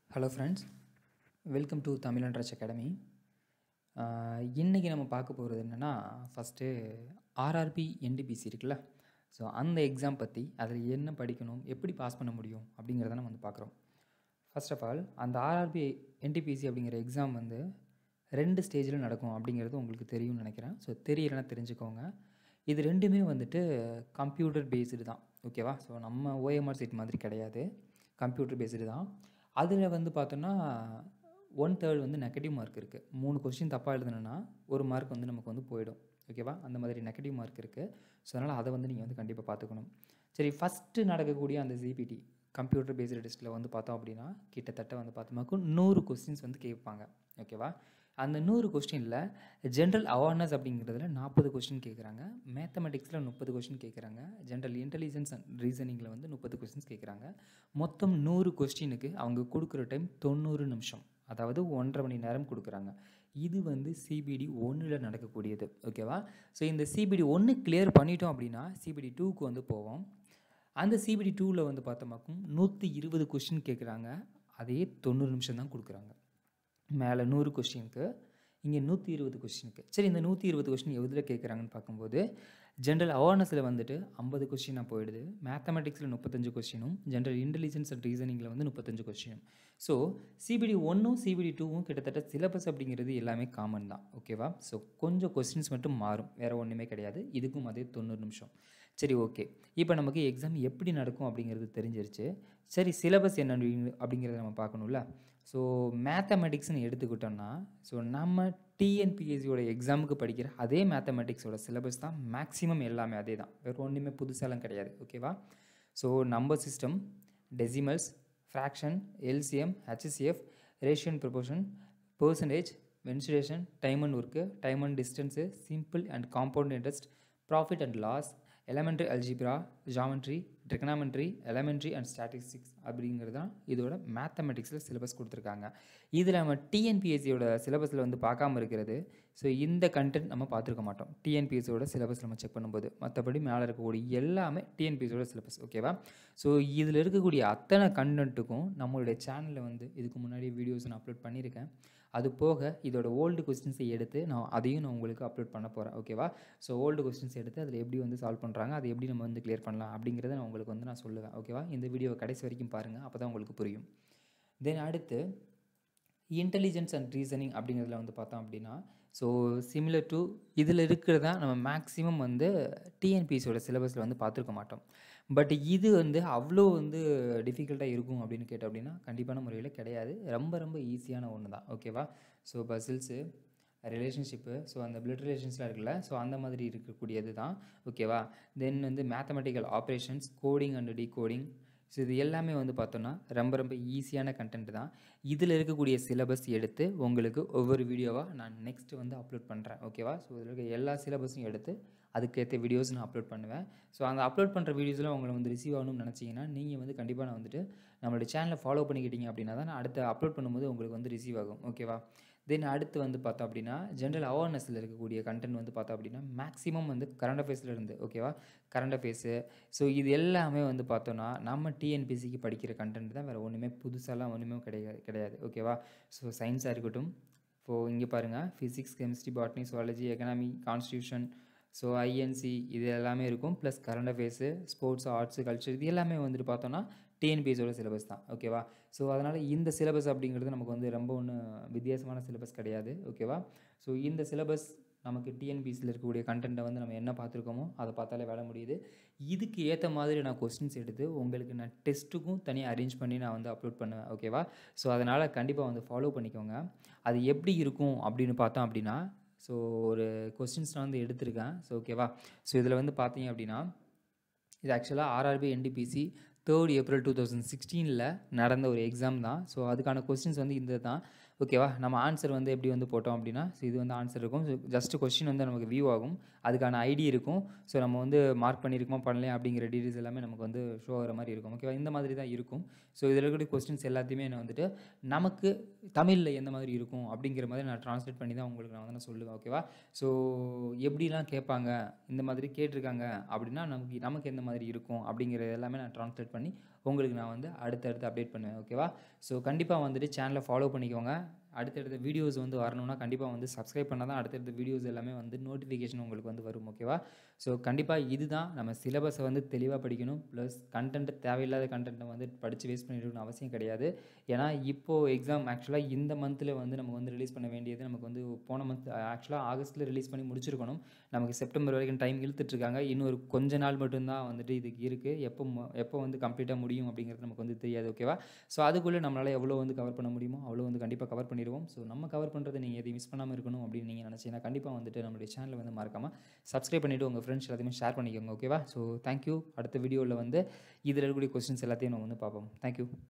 hello friends welcome to Tamil அண்ட்ரச் academy இன்றைக்கி நம்ம பார்க்க போகிறது என்னென்னா ஃபஸ்ட்டு ஆர்ஆர்பி என்டிபிசி இருக்குல்ல ஸோ அந்த எக்ஸாம் பற்றி அதில் என்ன படிக்கணும் எப்படி பாஸ் பண்ண முடியும் அப்படிங்கிறத நம்ம வந்து பார்க்குறோம் ஃபர்ஸ்ட் ஆஃப் ஆல் அந்த ஆர்ஆர்பி என்டிபிசி அப்படிங்கிற எக்ஸாம் வந்து ரெண்டு ஸ்டேஜில் நடக்கும் அப்படிங்கிறது உங்களுக்கு தெரியும்னு நினைக்கிறேன் ஸோ தெரியலைன்னா தெரிஞ்சுக்கோங்க இது ரெண்டுமே வந்துட்டு கம்ப்யூட்டர் பேஸ்டு தான் ஓகேவா ஸோ நம்ம ஓஎம்ஆர் சீட் மாதிரி கிடையாது கம்ப்யூட்டர் பேஸ்டு தான் அதில் வந்து பார்த்தோன்னா ஒன் தேர்ட் வந்து நெகட்டிவ் மார்க் இருக்குது மூணு கொஸ்டின் தப்பாக எழுதுனேன்னா ஒரு மார்க் வந்து நமக்கு வந்து போயிடும் ஓகேவா அந்த மாதிரி நெகட்டிவ் மார்க் இருக்குது ஸோ அதனால் அதை வந்து நீங்கள் வந்து கண்டிப்பாக பார்த்துக்கணும் சரி ஃபஸ்ட்டு நடக்கக்கூடிய அந்த சிபிடி கம்ப்யூட்டர் பேஸ்டு டெஸ்ட்டில் வந்து பார்த்தோம் அப்படின்னா கிட்டத்தட்ட வந்து பார்த்தோம்னாக்கும் நூறு கொஸ்டின்ஸ் வந்து கேட்பாங்க ஓகேவா அந்த நூறு கொஸ்டினில் ஜென்ரல் அவேர்னஸ் அப்படிங்கிறதுல நாற்பது கொஸ்டின் கேட்குறாங்க மேத்தமெட்டிக்ஸில் முப்பது கொஸ்டின் கேட்குறாங்க ஜென்ரல் இன்டெலிஜென்ஸ் அண்ட் ரீசனிங்கில் வந்து முப்பது கொஸ்டின்ஸ் கேட்குறாங்க மொத்தம் நூறு கொஸ்டினுக்கு அவங்க கொடுக்குற டைம் தொண்ணூறு நிமிஷம் அதாவது ஒன்றரை மணி நேரம் கொடுக்குறாங்க இது வந்து சிபிடி ஒன்றில் நடக்கக்கூடியது ஓகேவா ஸோ இந்த சிபிடி ஒன்று கிளியர் பண்ணிட்டோம் அப்படின்னா சிபிடி டூக்கு வந்து போவோம் அந்த சிபிடி டூவில் வந்து பார்த்தோமாக்கும் நூற்றி இருபது கொஸ்டின் கேட்குறாங்க அதே தொண்ணூறு நிமிஷம் தான் கொடுக்குறாங்க மேலே நூறு கொஸ்டினுக்கு இங்கே நூற்றி இருபது கொஸ்டினுக்கு சரி இந்த நூற்றி இருபது கொஸ்டின் எதில் கேட்குறாங்கன்னு பார்க்கும்போது ஜென்ரல் அவேர்னஸில் வந்துட்டு ஐம்பது கொஸ்டினாக போயிடுது மேத்தமெட்டிக்ஸில் முப்பத்தஞ்சு கொஸ்டினும் ஜென்ரல் இன்டெலிஜென்ஸ் அண்ட் ரீசனிங்கில் வந்து முப்பத்தஞ்சு கொஸ்டினும் ஸோ சிபிடி ஒன்றும் சிபிடி டூவும் கிட்டத்தட்ட சிலபஸ் அப்படிங்கிறது எல்லாமே காமன் தான் ஓகேவா ஸோ கொஞ்சம் கொஸ்டின்ஸ் மட்டும் மாறும் வேறு ஒன்றுமே கிடையாது இதுக்கும் அதே தொண்ணூறு நிமிஷம் சரி ஓகே இப்போ நமக்கு எக்ஸாம் எப்படி நடக்கும் அப்படிங்கிறது தெரிஞ்சிருச்சு சரி சிலபஸ் என்ன அப்படிங்கிறத நம்ம பார்க்கணும்ல ஸோ மேத்தமெட்டிக்ஸ்னு எடுத்துக்கிட்டோம்னா ஸோ நம்ம டிஎன்பிஎஸ்சியோட எக்ஸாமுக்கு படிக்கிற அதே மேத்தமெட்டிக்ஸோட சிலபஸ் தான் மேக்ஸிமம் எல்லாமே அதே தான் வேறு ஒன்றுமே புதுசாலாம் கிடையாது ஓகேவா so number system decimals fraction LCM HCF ratio and proportion percentage mensuration time and work time and distance simple and compound interest profit and loss elementary algebra geometry trigonometry elementary and statistics அப்படிங்கிறது தான் இதோட மேத்தமெட்டிக்ஸில் syllabus கொடுத்துருக்காங்க இதில் நம்ம டிஎன்பிஎஸ்சியோட சிலபஸில் வந்து பார்க்காம இருக்கிறது ஸோ இந்த கண்டென்ட் நம்ம பார்த்துருக்க மாட்டோம் டிஎன்பிஎஸ்சியோட சிலபஸ் நம்ம செக் பண்ணும்போது மற்றபடி மேலே இருக்கக்கூடிய எல்லாமே டிஎன்பிஎஸ்சியோட சிலபஸ் ஓகேவா ஸோ இதில் இருக்கக்கூடிய அத்தனை கண்டென்ட்டுக்கும் நம்மளுடைய சேனலில் வந்து இதுக்கு முன்னாடி வீடியோஸ் நான் அப்லோட் பண்ணியிருக்கேன் அது போக இதோட ஓல்டு கொஸ்டின்ஸை எடுத்து நான் அதையும் நான் உங்களுக்கு அப்லோட் பண்ண போகிறேன் ஓகேவா ஸோ ஓல்டு கொஸ்டின்ஸ் எடுத்து அதில் எப்படி வந்து சால்வ் பண்ணுறாங்க அதை எப்படி நம்ம வந்து கிளியர் பண்ணலாம் அப்படிங்கிறத நான் உங்களுக்கு வந்து நான் சொல்லுவேன் ஓகேவா இந்த வீடியோவை கடைசி வரைக்கும் பாருங்கள் அப்போ தான் உங்களுக்கு புரியும் தென் அடுத்து இன்டெலிஜென்ஸ் அண்ட் ரீசனிங் அப்படிங்கிறதுல வந்து பார்த்தோம் அப்படின்னா ஸோ சிமிலர் டு இதில் இருக்கிறதா நம்ம மேக்ஸிமம் வந்து டிஎன்பிஎஸோட சிலபஸில் வந்து பார்த்துருக்க மாட்டோம் பட் இது வந்து அவ்வளோ வந்து டிஃபிகல்ட்டாக இருக்கும் அப்படின்னு கேட்டோம் அப்படின்னா கண்டிப்பான முறையில் கிடையாது ரொம்ப ரொம்ப ஈஸியான ஒன்று தான் ஓகேவா ஸோ பசில்ஸு ரிலேஷன்ஷிப்பு ஸோ அந்த பிளட் ரிலேஷன்ஸ்லாம் இருக்குல்ல ஸோ அந்த மாதிரி இருக்கக்கூடியது தான் ஓகேவா தென் வந்து mathematical operations coding and decoding so இது எல்லாமே வந்து பார்த்தோன்னா ரொம்ப ரொம்ப ஈஸியான கண்டென்ட் தான் இதில் இருக்கக்கூடிய சிலபஸ் எடுத்து உங்களுக்கு ஒவ்வொரு வீடியோவாக நான் நெக்ஸ்ட் வந்து அப்லோட் பண்ணுறேன் ஓகேவா ஸோ இதில் இருக்க எல்லா சிலபஸும் எடுத்து அதுக்கேற்ற வீடியோஸ் நான் அப்லோட் பண்ணுவேன் ஸோ அந்த அப்லோட் பண்ணுற வீடியோஸ்லாம் உங்களை வந்து ரிசீவ் ஆகணும்னு நினச்சிங்கன்னா நீங்கள் வந்து கண்டிப்பாக நான் வந்துட்டு நம்மளுடைய சேனலை ஃபாலோ பண்ணிக்கிட்டீங்க அப்படின்னா தான் நான் அடுத்த அப்லோட் பண்ணும்போது உங்களுக்கு வந்து ரிசீவ் ஆகும் ஓகேவா தென் அடுத்து வந்து பார்த்தோம் அப்படின்னா ஜென்ரல் அவேர்னஸில் இருக்கக்கூடிய கண்டென்ட் வந்து பார்த்தோம் அப்படின்னா மேக்ஸிமம் வந்து கரண்ட் அஃபேர்ஸில் இருந்து ஓகேவா கரண்ட் அஃபேர்ஸு ஸோ இது எல்லாமே வந்து பார்த்தோன்னா நம்ம டிஎன்பிசிக்கு படிக்கிற கண்டென்ட் தான் வேறு ஒன்றுமே புதுசாலாம் ஒன்றுமே கிடையாது கிடையாது ஓகேவா ஸோ சயின்ஸாக இருக்கட்டும் இப்போது இங்கே பாருங்கள் physics chemistry botany zoology economy constitution so INC இது எல்லாமே இருக்கும் plus current affairs sports arts culture இது எல்லாமே வந்துட்டு பார்த்தோன்னா டிஎன்பிஎஸோட சிலபஸ் தான் ஓகேவா ஸோ அதனால் இந்த சிலபஸ் அப்படிங்கிறது நமக்கு வந்து ரொம்ப ஒன்று வித்தியாசமான சிலபஸ் கிடையாது ஓகேவா ஸோ இந்த சிலபஸ் நமக்கு டிஎன்பிஎஸ்சியில் இருக்கக்கூடிய கண்டென்ட்டை வந்து நம்ம என்ன பார்த்துருக்கோமோ அதை பார்த்தாலே வேலை முடியுது இதுக்கு ஏற்ற மாதிரி நான் கொஸ்டின்ஸ் எடுத்து உங்களுக்கு நான் டெஸ்ட்டுக்கும் தனியாக அரேஞ்ச் பண்ணி நான் வந்து அப்லோட் பண்ணுவேன் ஓகேவா ஸோ அதனால் கண்டிப்பாக வந்து ஃபாலோ பண்ணிக்கோங்க அது எப்படி இருக்கும் அப்படின்னு பார்த்தோம் அப்படின்னா ஸோ ஒரு கொஸ்டின்ஸ் நான் வந்து எடுத்திருக்கேன் ஸோ ஓகேவா ஸோ இதில் வந்து பார்த்தீங்க அப்படின்னா இது ஆக்சுவலாக RRB NTPC third April two thousand சிக்ஸ்டீனில் நடந்த ஒரு எக்ஸாம் தான் ஸோ அதுக்கான கொஸ்டின்ஸ் வந்து இந்த தான் ஓகேவா நம்ம ஆன்சர் வந்து எப்படி வந்து போட்டோம் அப்படின்னா ஸோ இது வந்து ஆன்சர் இருக்கும் ஸோ ஜஸ்ட் கொஸ்டின் வந்து நமக்கு வியூ ஆகும் அதுக்கான ஐடி இருக்கும் ஸோ நம்ம வந்து மார்க் பண்ணியிருக்கோமா பண்ணலையா அப்படிங்கிற டீட்டெயில்ஸ் எல்லாமே நமக்கு வந்து ஷோ ஆகிற மாதிரி இருக்கும் ஓகேவா இந்த மாதிரி தான் இருக்கும் ஸோ இதில் இருக்கக்கூடிய கொஸ்டின்ஸ் எல்லாத்தையுமே நான் வந்துட்டு நமக்கு தமிழில் எந்த மாதிரி இருக்கும் அப்படிங்கிற மாதிரி நான் ட்ரான்ஸ்லேட் பண்ணி தான் உங்களுக்கு நான் வந்து நான் சொல்லுவேன் ஓகேவா ஸோ எப்படிலாம் கேட்பாங்க இந்த மாதிரி கேட்டிருக்காங்க அப்படின்னா நமக்கு நமக்கு எந்த மாதிரி இருக்கும் அப்படிங்கிறது எல்லாமே நான் ட்ரான்ஸ்லேட் பண்ணி உங்களுக்கு நான் வந்து அடுத்தடுத்து அப்டேட் பண்ணுவேன் ஓகேவா ஸோ கண்டிப்பாக வந்துட்டு சேனலை ஃபாலோ பண்ணிக்கோங்க அடுத்தடுத்த வீடியோஸ் வந்து வரணும்னா கண்டிப்பாக வந்து சப்ஸ்கிரைப் பண்ணால் தான் அடுத்தடுத்த வீடியோஸ் எல்லாமே வந்து நோட்டிஃபிகேஷன் உங்களுக்கு வந்து வரும் ஓகேவா ஸோ கண்டிப்பாக இதுதான் நம்ம சிலபஸை வந்து தெளிவாக படிக்கணும் ப்ளஸ் கண்டென்ட் தேவையில்லாத கண்டென்ட்டை வந்து படித்து வேஸ்ட் பண்ணிட்டு அவசியம் கிடையாது ஏன்னா இப்போது எக்ஸாம் ஆக்சுவலாக இந்த மந்தில் வந்து நம்ம வந்து ரிலீஸ் பண்ண வேண்டியது நமக்கு வந்து போன மந்த் ஆக்சுவலாக ஆகஸ்ட்டில் ரிலீஸ் பண்ணி முடிச்சிருக்கணும் நமக்கு செப்டம்பர் வரைக்கும் டைம் இழுத்துட்ருக்காங்க இன்னொரு கொஞ்ச நாள் மட்டும்தான் வந்துட்டு இதுக்கு இருக்குது எப்போ மு- எப்போ வந்து கம்ப்ளீட்டாக முடியும் அப்படிங்கிறது நமக்கு வந்து தெரியாது ஓகேவா ஸோ அதுக்குள்ளே நம்மளால் எவ்வளோ வந்து கவர் பண்ண முடியுமோ அவ்வளோ வந்து கண்டிப்பாக கவர் பண்ணிடுவோம் ஸோ நம்ம கவர் பண்ணுறதை நீங்கள் எதையும் மிஸ் பண்ணாமல் இருக்கணும் அப்படின்னு நீங்கள் நினச்சிங்கன்னா கண்டிப்பாக வந்துட்டு நம்மளுடைய சேனலை வந்து மறக்காமல் சப்ஸ்கிரைப் பண்ணிவிட்டு உங்கள் ஃப்ரெண்ட்ஸ் எல்லாத்தையுமே ஷேர் பண்ணிக்கோங்க ஓகேவா ஸோ தேங்க்யூ அடுத்த வீடியோவில் வந்து இதில் இருக்கக்கூடிய கொஸ்டின்ஸ் எல்லாத்தையும் நம்ம வந்து பார்ப்போம் தேங்க்யூ